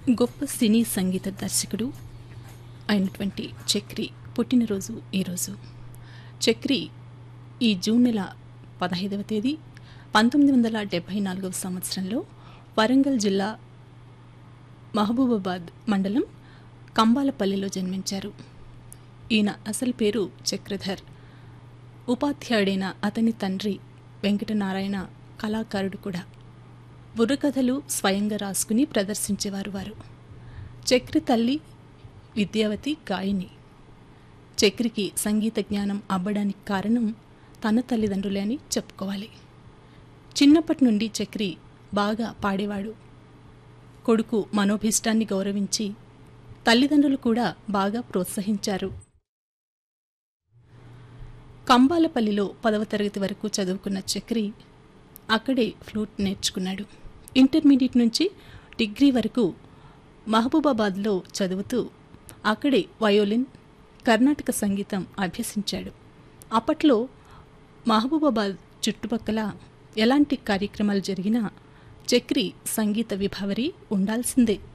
గొప్ప సినీ సంగీత దర్శకుడు అయినటువంటి చక్రి పుట్టినరోజు ఈరోజు చక్రి ఈ జూన్ నెల పదహైదవ తేదీ పంతొమ్మిది వందల డెబ్భై నాలుగవ సంవత్సరంలో వరంగల్ జిల్లా మహబూబాబాద్ మండలం కంబాలపల్లిలో జన్మించారు ఈయన అసలు పేరు చక్రధర్ ఉపాధ్యాయుడైన అతని తండ్రి వెంకటనారాయణ కళాకారుడు కూడా బుర్రకథలు స్వయంగా రాసుకుని ప్రదర్శించేవారు వారు చక్రి తల్లి విద్యావతి గాయని చక్రికి సంగీత జ్ఞానం అవ్వడానికి కారణం తన తల్లిదండ్రులే అని చెప్పుకోవాలి చిన్నప్పటి నుండి చక్రి బాగా పాడేవాడు కొడుకు మనోభీష్టాన్ని గౌరవించి తల్లిదండ్రులు కూడా బాగా ప్రోత్సహించారు కంబాలపల్లిలో పదవ తరగతి వరకు చదువుకున్న చక్రి అక్కడే ఫ్లూట్ నేర్చుకున్నాడు ఇంటర్మీడియట్ నుంచి డిగ్రీ వరకు మహబూబాబాద్లో చదువుతూ అక్కడే వయోలిన్ కర్ణాటక సంగీతం అభ్యసించాడు అప్పట్లో మహబూబాబాద్ చుట్టుపక్కల ఎలాంటి కార్యక్రమాలు జరిగినా చక్రి సంగీత విభావరి ఉండాల్సిందే